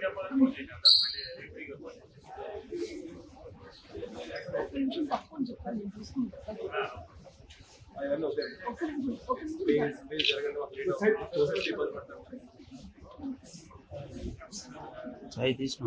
చెప్పాలని ఫోన్ చేశాను సార్ మళ్ళీ రిపీట్గా ఫోన్ చేశాను ఒక్క నిమిషం తప్పని చెప్పాలి నేను చూసుకుంటాను అవన్నీ వదిలేయండి. ఒక్క నిమిషం ఒక్క నిమిషం ప్లీజ్ ప్లీజ్ జరగండి మాకు లేట్ అవుతుంది. చూసేసి ఇబ్బంది పడతాం. చాయ్ తీసిన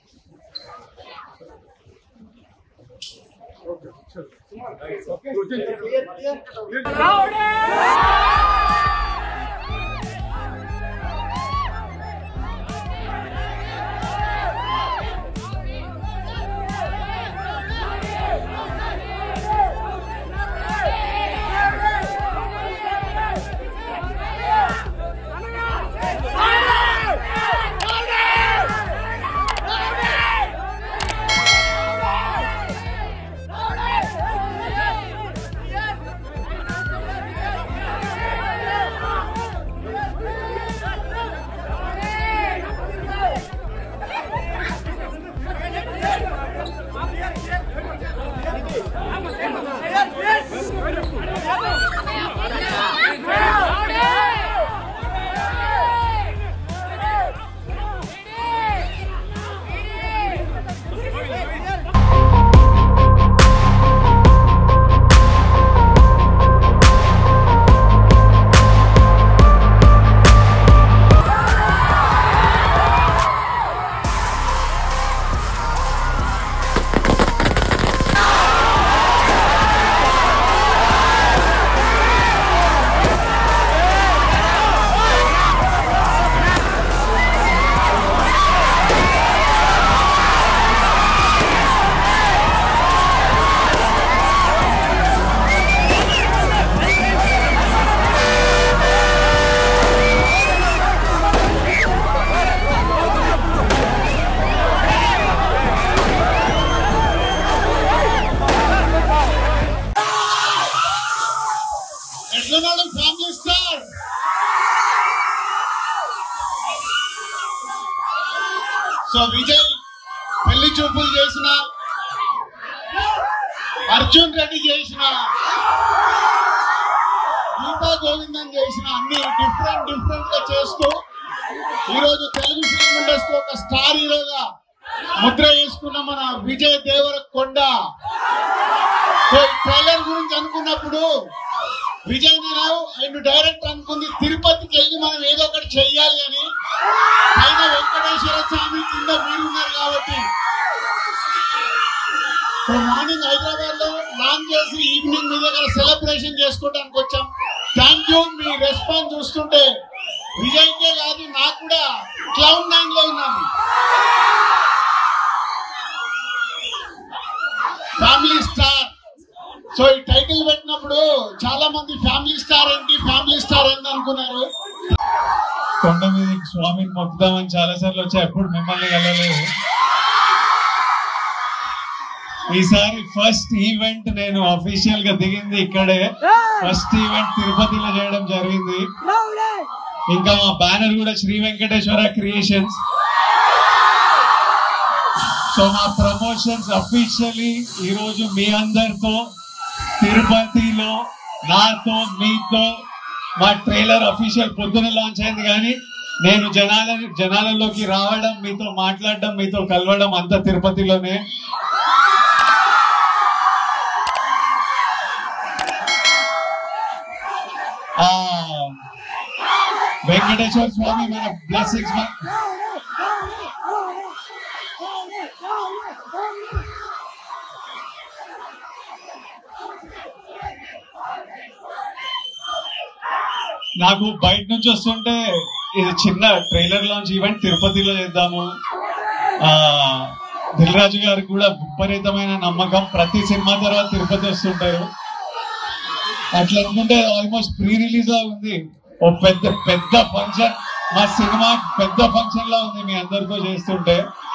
ఎట్లున్నాడు family star so Vijay Pelli Choopulu చేసిన అర్జున్ రెడ్డి చేసిన గీతా గోవిందం చేసిన అన్ని డిఫరెంట్ డిఫరెంట్ గా చేస్తూ ఈరోజు తెలుగు ఫిల్మ్ ఇండస్ట్రీ ఒక స్టార్ హీరోగా ముద్ర వేసుకున్న మన విజయ్ దేవరకొండ సో ఈ ట్రైలర్ గురించి అనుకున్నప్పుడు విజయ్ నేను ఆయన డైరెక్ట్ అనుకుంది తిరుపతికి వెళ్ళి మనం ఏదో ఒకటి చెయ్యాలి అని పైన వెంకటేశ్వర స్వామి కింద మీరు ఉన్నారు కాబట్టి సో మార్నింగ్ హైదరాబాద్ లో లాంచ్ చేసి ఈవినింగ్ మీ దగ్గర సెలబ్రేషన్ చేసుకోవడానికి వచ్చాం థ్యాంక్ యూ మీ రెస్పాన్స్ చూస్తుంటే విజయ్కే కాదు నాకు కూడా క్లౌడ్ నైన్ లో ఉన్నాను ఫ్యామిలీ స్టార్ సో ఈ టైటిల్ పెట్టినప్పుడు చాలా మంది ఫ్యామిలీ స్టార్ ఏంటి ఫ్యామిలీ స్టార్ ఏంటి అనుకున్నారు కొండ మీద స్వామిని మొక్కుదామని చాలా సార్లు వచ్చా ఎప్పుడు మిమ్మల్ని కలలేదు ఈసారి ఫస్ట్ ఈవెంట్ నేను అఫీషియల్ గా దిగింది ఇక్కడే ఫస్ట్ ఈవెంట్ తిరుపతిలో చేయడం జరిగింది ఇంకా మా బ్యానర్ కూడా శ్రీ వెంకటేశ్వర క్రియేషన్స్ సో మా ప్రమోషన్స్ అఫీషియలీ ఈ రోజు మీ అందరితో తిరుపతిలో నాతో మీతో మా ట్రైలర్ అఫీషియల్ పొద్దున లాంచ్ అయింది కానీ నేను జనాల జనాలలోకి రావడం మీతో మాట్లాడడం మీతో కలవడం అంతా తిరుపతిలోనే ఆ వెంకటేశ్వర స్వామి మన బ్లెస్సింగ్స్ నాకు బయట నుంచి వస్తుంటే ఇది చిన్న ట్రైలర్ లాంచ్ ఈవెంట్ తిరుపతిలో చేద్దాము ఆ దిల్ రాజు గారు కూడా విపరీతమైన నమ్మకం ప్రతి సినిమా తర్వాత తిరుపతి వస్తుంటారు అట్లా అనుకుంటే ఆల్మోస్ట్ ప్రీ రిలీజ్ లా ఉంది ఓ పెద్ద పెద్ద ఫంక్షన్ మా సినిమా పెద్ద ఫంక్షన్ లా ఉంది మీ అందరితో చేస్తుంటే